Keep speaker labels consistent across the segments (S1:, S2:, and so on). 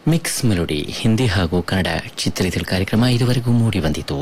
S1: mix melody Hindi ಹಾಗೂ ಕನ್ನಡ ಚಿತ್ರಿತಲ್ ಕಾರ್ಯಕ್ರಮ ಇದುವರೆಗೂ ಮೂಡಿ ಬಂದಿತು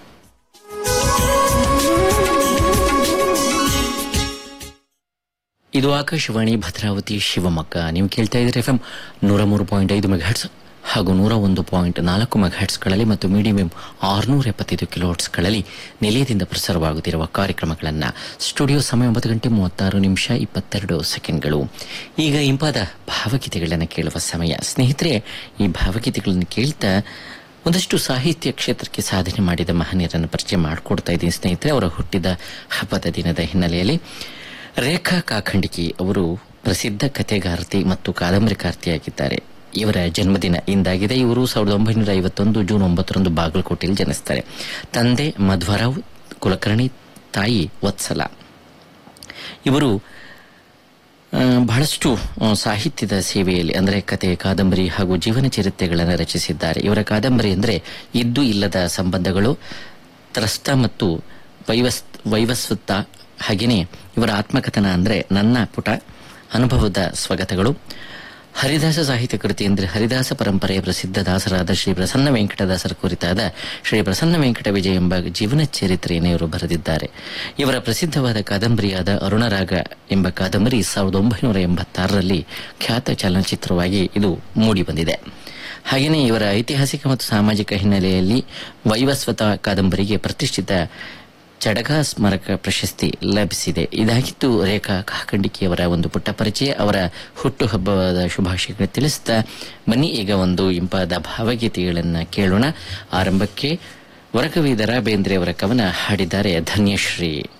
S1: ಇದು ಆಕಾಶವಾಣಿ ಭದ್ರಾವತಿ ಶಿವಮೊಗ್ಗ ನೀವು ಕೇಳ್ತಾ ಇದ್ದೀರಿ ಎಫ್ ಎಂ ನೂರ ಮೂರು ಪಾಯಿಂಟ್ ಐದು ಮೆಗಾಹೆಟ್ಸ್ ಹಾಗೂ ನೂರ ಒಂದು ಪಾಯಿಂಟ್ ನಾಲ್ಕು ಮೆಗಾಹೆಟ್ಸ್ಗಳಲ್ಲಿ ಮತ್ತು ಮೀಡಿಯಂ ಆರುನೂರ ಎಪ್ಪತ್ತೈದು ಕಿಲೋಹೆಟ್ಸ್ಗಳಲ್ಲಿ ನಿಲಯದಿಂದ ಪ್ರಸಾರವಾಗುತ್ತಿರುವ ಕಾರ್ಯಕ್ರಮಗಳನ್ನು ಸ್ಟುಡಿಯೋ ಸಮಯ ಒಂಬತ್ತು ಗಂಟೆ ಮೂವತ್ತಾರು ನಿಮಿಷ ಇಪ್ಪತ್ತೆರಡು ಸೆಕೆಂಡ್ಗಳು ಈಗ ಇಂಪಾದ ಭಾವಗೀತೆಗಳನ್ನು ಕೇಳುವ ಸಮಯ ಸ್ನೇಹಿತರೆ ಈ ಭಾವಗೀತೆಗಳನ್ನು ಕೇಳ್ತಾ ಒಂದಷ್ಟು ಸಾಹಿತ್ಯ ಕ್ಷೇತ್ರಕ್ಕೆ ಸಾಧನೆ ಮಾಡಿದ ಮಹನೀಯರನ್ನು ಪರಿಚಯ ಮಾಡಿಕೊಡ್ತಾ ಇದ್ದೀನಿ ಸ್ನೇಹಿತರೆ ಅವರ ಹುಟ್ಟಿದ ಹಬ್ಬದ ದಿನದ ಹಿನ್ನೆಲೆಯಲ್ಲಿ ರೇಖಾ ಕಾಖಂಡಿಕಿ ಅವರು ಪ್ರಸಿದ್ಧ ಕಥೆಗಾರ್ತಿ ಮತ್ತು ಕಾದಂಬರಿಕಾರ್ತಿಯಾಗಿದ್ದಾರೆ ಇವರ ಜನ್ಮದಿನ ಇಂದಾಗಿದೆ ಇವರು ಸಾವಿರದ ಒಂಬೈನೂರ ಐವತ್ತೊಂದು ಜೂನ್ ಒಂಬತ್ತರಂದು ಬಾಗಲಕೋಟೆಯಲ್ಲಿ ಜನಿಸ್ತಾರೆ ತಂದೆ ಮಧ್ವರಾವ್ ಕುಲಕರ್ಣಿ ತಾಯಿ ವತ್ಸಲ ಇವರು ಆ, ಬಹಳಷ್ಟು ಆ, ಸಾಹಿತ್ಯದ ಸೇವೆಯಲ್ಲಿ ಅಂದರೆ ಕತೆ ಕಾದಂಬರಿ ಹಾಗೂ ಜೀವನ ಚರಿತ್ರೆಗಳನ್ನು ರಚಿಸಿದ್ದಾರೆ ಇವರ ಕಾದಂಬರಿ ಅಂದರೆ ಇದ್ದು ಇಲ್ಲದ ಸಂಬಂಧಗಳು ತ್ರಸ್ತ ಮತ್ತು ವೈವಸ್ ವೈವಸ್ವತ ಹಾಗೆಯೇ ಇವರ ಆತ್ಮಕಥನ ಅಂದರೆ ನನ್ನ ಪುಟ ಅನುಭವದ ಸ್ವಗತಗಳು ಹರಿದಾಸ ಸಾಹಿತ್ಯ ಕೃತಿ ಅಂದರೆ ಹರಿದಾಸ ಪರಂಪರೆಯ ಪ್ರಸಿದ್ಧ ದಾಸರಾದ ಶ್ರೀ ಪ್ರಸನ್ನ ವೆಂಕಟದಾಸರ ಕುರಿತಾದ ಶ್ರೀ ಪ್ರಸನ್ನ ವೆಂಕಟ ವಿಜಯ ಎಂಬ ಜೀವನ ಚರಿತ್ರೆಯನ್ನು ಇವರು ಬರೆದಿದ್ದಾರೆ ಇವರ ಪ್ರಸಿದ್ಧವಾದ ಕಾದಂಬರಿಯಾದ ಅರುಣರಾಗ ಎಂಬ ಕಾದಂಬರಿ ಸಾವಿರದ ಒಂಬೈನೂರ ಎಂಬತ್ತಾರರಲ್ಲಿ ಖ್ಯಾತ ಚಲನಚಿತ್ರವಾಗಿ ಇದು ಮೂಡಿಬಂದಿದೆ ಹಾಗೆಯೇ ಇವರ ಐತಿಹಾಸಿಕ ಮತ್ತು ಸಾಮಾಜಿಕ ಹಿನ್ನೆಲೆಯಲ್ಲಿ ವೈವಸ್ವತ ಕಾದಂಬರಿಗೆ ಪ್ರತಿಷ್ಠಿತ ಚಡಗ ಸ್ಮಾರಕ ಪ್ರಶಸ್ತಿ ಲಭಿಸಿದೆ ಇದಾಗಿತ್ತು ರೇಖಾ ಕಾಕಂಡಿಕೆಯವರ ಒಂದು ಪುಟ್ಟ ಪರಿಚಯ ಅವರ ಹುಟ್ಟುಹಬ್ಬದ ಶುಭಾಶಯಗಳು ತಿಳಿಸ್ತಾ ಬನ್ನಿ ಈಗ ಒಂದು ಇಂಪಾದ ಭಾವಗೀತೆಗಳನ್ನು ಕೇಳೋಣ ಆರಂಭಕ್ಕೆ ವರಕವಿ ದರಾ ಬೇಂದ್ರೆ ಅವರ ಕವನ ಹಾಡಿದ್ದಾರೆ ಧನ್ಯಶ್ರೀ